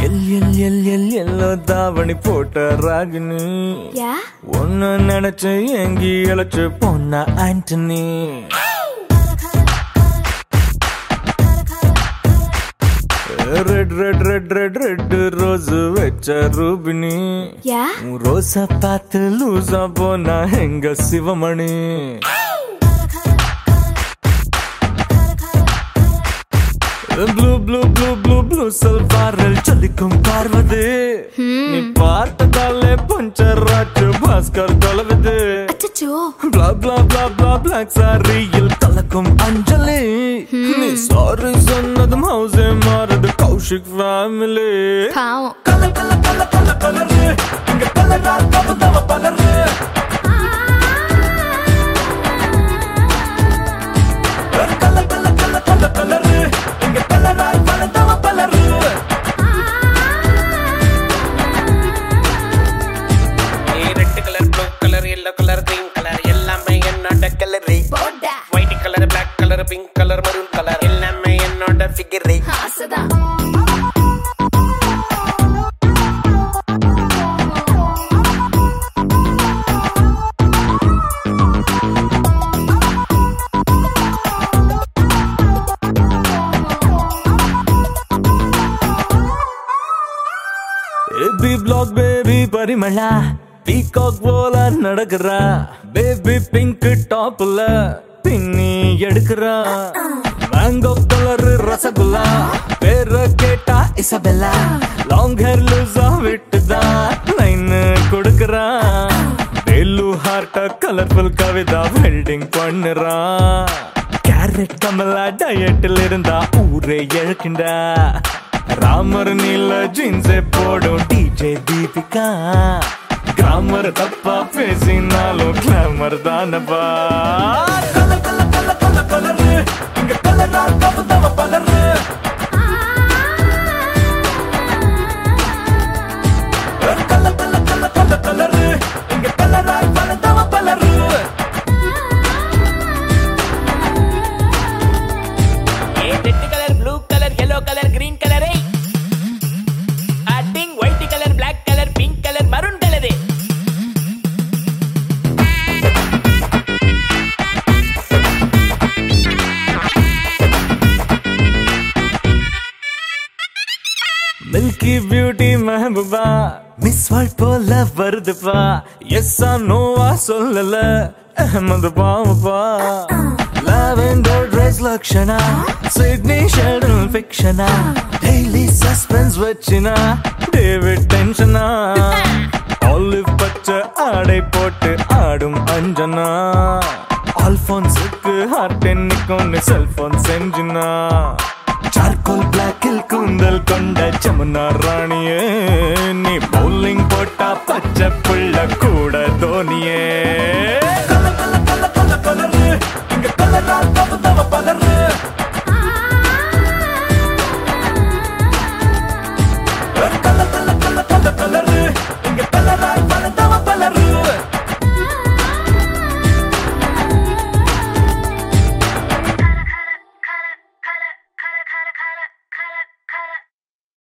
L எல் எல் எல் எல்லோ தாவணி போட்ட ராகினி யா ஒன்னு நினைச்சு எங்கி இழைச்சு போன Antony red red red red red rose வச்ச ரூபினி யா உன் ரோசா பார்த்து லூசா போனா எங்க Sivamani blue blue blue blue blue சல்வாரில் சொல்லிக்கும் பார்வது நீ பார்த்ததாலே பஞ்சர் ஆச்சு பாஸ்கர் தொலைவது அச்சச்சோ bla bla bla bla black சாரியில் கலக்கும் அஞ்சலி நீ சாரி சொன்னதும் ஹவுஸே மாறுது கௌஷிக் ஃபேமிலி பாவம் கல கல கல கல கலரு இங்க கலரா தவ தவ பலரு கல கல கல கல கலரு இங்க கலரா பல தவ பலரு red colour blue colour yellow colour green colour எல்லாமே என்னோட கலரு போடா white colour black colour pink colour maroon colour எல்லாமே என்னோட ஃபிகரு ஆசைதான் baby black baby Parimala peacock போல நடக்கிறா பேபி பிங்க் டாப்ல பின்னி எடுக்கிறா மேங்கோ கலர் ரசகுல்லா பேர கேட்டா இசபெல்லா லாங் ஹேர் லூசா விட்டுதா லைன் கொடுக்கறா வேலு ஹார்ட்ட கலர்ஃபுல் கவிதா வெல்டிங் பண்ணுறா கேரட் கமலா டயட்டில் இருந்தா ஊரே இழக்கின்றா ராமர் நீல ஜீன்ஸே போடும் டிஜே தீபிகா கிராமர் தப்பா பேசினாலும் கிளாமர் தானப்பா கல கல கல கல கலரு இங்க கலரா தவ தவ பலரு கல கல கல கல கலரு இங்க கலரா பல தவ பலரு red colour blue colour yellow colour green colour அட்டிங் white colour black colour pink colour maroon colour milky beauty மெஹபூபா மிஸ் வேர்ல்ட் போல வருதுப்பா எஸ்ஸா நோவா சொல்லல அஹமது பாவப்பா lavender dress Lakshana Sidney Sheldon ஃபிக்ஷனா டெய்லி சஸ்பென்ஸ் வச்சினா டேவிட் டென்ஷனா ஆலிவ் பச்சை ஆடை போட்டு ஆடும் அஞ்சனா ஆல்போன்ஸுக்கு ஹார்ட் என்னைக்கும் செல்போன் செஞ்சினா சார்கோல் பிளாக்கில் கூந்தல் கொண்ட ஜமுனா ராணியே நீ பவுலிங் போட்டா பச்சை